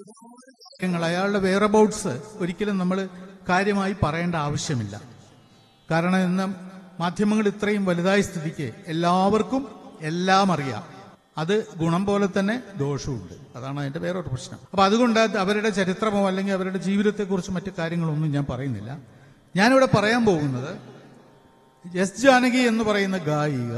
കാര്യങ്ങൾ അയാളുടെ വെയറബൌട്ട്സ് ഒരിക്കലും നമ്മൾ കാര്യമായി പറയേണ്ട ആവശ്യമില്ല കാരണം ഇന്ന് മാധ്യമങ്ങൾ ഇത്രയും വലുതായ സ്ഥിതിക്ക് എല്ലാവർക്കും എല്ലാം അറിയാം അത് ഗുണം പോലെ തന്നെ ദോഷവുമുണ്ട് അതാണ് അതിന്റെ വേറൊരു പ്രശ്നം അപ്പൊ അതുകൊണ്ട് അത് അവരുടെ ചരിത്രമോ അല്ലെങ്കിൽ അവരുടെ ജീവിതത്തെക്കുറിച്ച് മറ്റു കാര്യങ്ങളൊന്നും ഞാൻ പറയുന്നില്ല ഞാനിവിടെ പറയാൻ പോകുന്നത് എസ് ജാനകി എന്ന് പറയുന്ന ഗായിക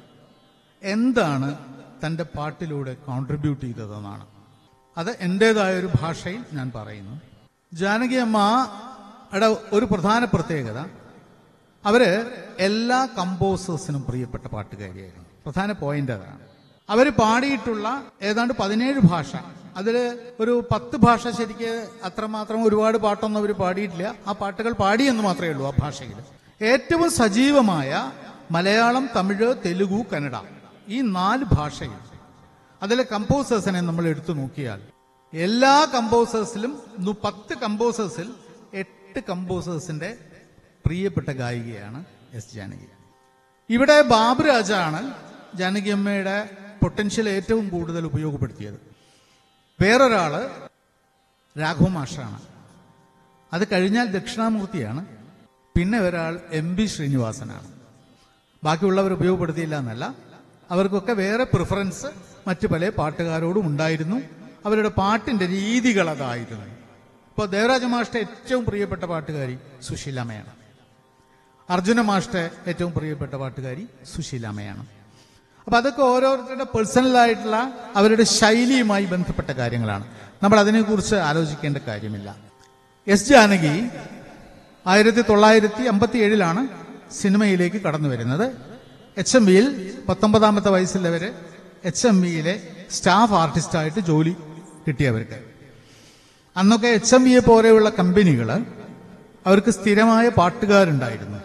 എന്താണ് തന്റെ പാട്ടിലൂടെ കോൺട്രിബ്യൂട്ട് ചെയ്തതെന്നാണ് അത് എന്റേതായ ഒരു ഭാഷയിൽ ഞാൻ പറയുന്നു ജാനകി അമ്മയുടെ ഒരു പ്രധാന പ്രത്യേകത അവര് എല്ലാ കമ്പോസേഴ്സിനും പ്രിയപ്പെട്ട പാട്ടുകാരിയായിരുന്നു പ്രധാന പോയിന്റ് അതാണ് അവര് പാടിയിട്ടുള്ള ഏതാണ്ട് പതിനേഴ് ഭാഷ അതിൽ ഒരു പത്ത് ഭാഷ ശരിക്ക് അത്രമാത്രം ഒരുപാട് പാട്ടൊന്നും അവർ പാടിയിട്ടില്ല ആ പാട്ടുകൾ പാടിയെന്ന് മാത്രമേ ഉള്ളൂ ആ ഭാഷയിൽ ഏറ്റവും സജീവമായ മലയാളം തമിഴ് തെലുഗു കന്നഡ ഈ നാല് ഭാഷയിൽ അതിലെ കമ്പോസേഴ്സിനെ നമ്മൾ എടുത്തു നോക്കിയാൽ എല്ലാ കമ്പോസേഴ്സിലും നു- പത്ത് കമ്പോസേഴ്സിൽ എട്ട് കമ്പോസേഴ്സിന്റെ പ്രിയപ്പെട്ട ഗായികയാണ് എസ് ജാനകി ഇവിടെ ബാബുരാജാണ് ജാനകി അമ്മയുടെ പൊട്ടൻഷ്യൽ ഏറ്റവും കൂടുതൽ ഉപയോഗപ്പെടുത്തിയത് വേറൊരാള് രാഘവ മാഷാണ് അത് കഴിഞ്ഞാൽ ദക്ഷിണാമൂർത്തിയാണ് പിന്നെ ഒരാൾ എം ബി ശ്രീനിവാസനാണ് ബാക്കിയുള്ളവർ ഉപയോഗപ്പെടുത്തിയില്ല എന്നല്ല അവർക്കൊക്കെ വേറെ പ്രിഫറൻസ് മറ്റു പല പാട്ടുകാരോടും ഉണ്ടായിരുന്നു അവരുടെ പാട്ടിന്റെ രീതികൾ അതായിരുന്നു ഇപ്പോൾ ദേവരാജ മാഷ്ട ഏറ്റവും പ്രിയപ്പെട്ട പാട്ടുകാരി സുശീലാമ്മയാണ് അർജുന മാഷ്ട ഏറ്റവും പ്രിയപ്പെട്ട പാട്ടുകാരി സുശീലാമ്മയാണ് അപ്പൊ അതൊക്കെ ഓരോരുത്തരുടെ പേഴ്സണൽ ആയിട്ടുള്ള അവരുടെ ശൈലിയുമായി ബന്ധപ്പെട്ട കാര്യങ്ങളാണ് നമ്മൾ അതിനെക്കുറിച്ച് ആലോചിക്കേണ്ട കാര്യമില്ല എസ് ജാനകി ആയിരത്തി തൊള്ളായിരത്തി അമ്പത്തി ഏഴിലാണ് സിനിമയിലേക്ക് കടന്നു വരുന്നത് എച്ച് എം ബിയിൽ പത്തൊമ്പതാമത്തെ വയസ്സിൽ അവര് എച്ച് എം ബിയിലെ സ്റ്റാഫ് ആർട്ടിസ്റ്റായിട്ട് ജോലി കിട്ടിയവർക്ക് അന്നൊക്കെ എച്ച് എം ബിയെ പോലെയുള്ള കമ്പനികൾ അവർക്ക് സ്ഥിരമായ പാട്ടുകാരുണ്ടായിരുന്നു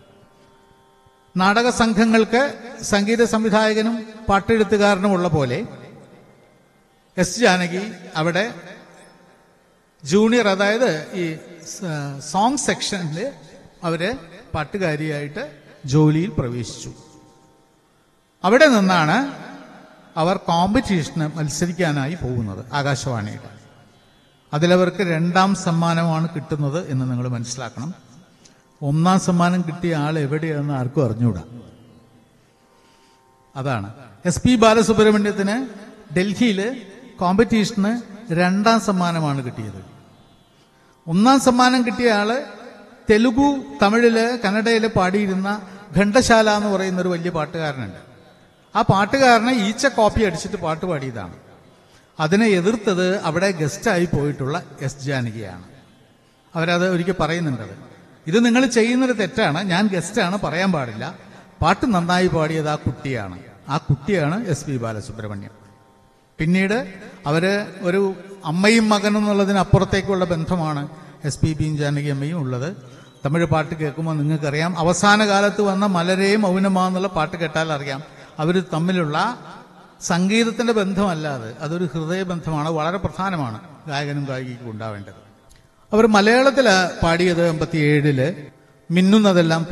നാടക സംഘങ്ങൾക്ക് സംഗീത സംവിധായകനും പാട്ടെഴുത്തുകാരനും ഉള്ള പോലെ എസ് ജാനകി അവിടെ ജൂനിയർ അതായത് ഈ സ- സോങ് സെക്ഷനിൽ അവര് പാട്ടുകാരിയായിട്ട് ജോലിയിൽ പ്രവേശിച്ചു അവിടെ നിന്നാണ് അവർ കോമ്പറ്റീഷന് മത്സരിക്കാനായി പോകുന്നത് ആകാശവാണിയുടെ അതിലവർക്ക് രണ്ടാം സമ്മാനമാണ് കിട്ടുന്നത് എന്ന് നിങ്ങൾ മനസ്സിലാക്കണം ഒന്നാം സമ്മാനം കിട്ടിയ ആൾ എവിടെയാണെന്ന് ആർക്കും അറിഞ്ഞൂടാ അതാണ് എസ് പി ബാലസുബ്രഹ്മണ്യത്തിന് ഡൽഹിയിൽ കോമ്പറ്റീഷന് രണ്ടാം സമ്മാനമാണ് കിട്ടിയത് ഒന്നാം സമ്മാനം കിട്ടിയ ആള് തെലുഗു തമിഴില് കന്നഡയില് പാടിയിരുന്ന ഘണ്ടശാല എന്ന് പറയുന്ന ഒരു വലിയ പാട്ടുകാരനുണ്ട് ആ പാട്ടുകാരനെ ഈച്ച കോപ്പി അടിച്ചിട്ട് പാട്ട് പാടിയതാണ് അതിനെ എതിർത്തത് അവിടെ ഗസ്റ്റായി പോയിട്ടുള്ള എസ് ജാനകിയാണ് അവരത് ഒരിക്കൽ പറയുന്നുണ്ടത് ഇത് നിങ്ങൾ ചെയ്യുന്നത് തെറ്റാണ് ഞാൻ ഗസ്റ്റാണ് പറയാൻ പാടില്ല പാട്ട് നന്നായി പാടിയത് ആ കുട്ടിയാണ് ആ കുട്ടിയാണ് എസ് പി ബാലസുബ്രഹ്മണ്യം പിന്നീട് അവര് ഒരു അമ്മയും മകനും എന്നുള്ളതിനപ്പുറത്തേക്കുള്ള ബന്ധമാണ് എസ് പി ബിയും ജാനകി അമ്മയും ഉള്ളത് തമിഴ് പാട്ട് കേൾക്കുമ്പോൾ നിങ്ങൾക്കറിയാം അവസാന കാലത്ത് വന്ന മലരേ മൗനമാ എന്നുള്ള പാട്ട് കേട്ടാൽ അറിയാം അവർ തമ്മിലുള്ള സംഗീതത്തിന്റെ ബന്ധമല്ല അത് അതൊരു ഹൃദയബന്ധമാണ് വളരെ പ്രധാനമാണ് ഗായകനും ഗായികയ്ക്കും ഉണ്ടാവേണ്ടത് അവർ മലയാളത്തിൽ പാടിയത് എൺപത്തി ഏഴില് മിന്നുന്നതെല്ലാം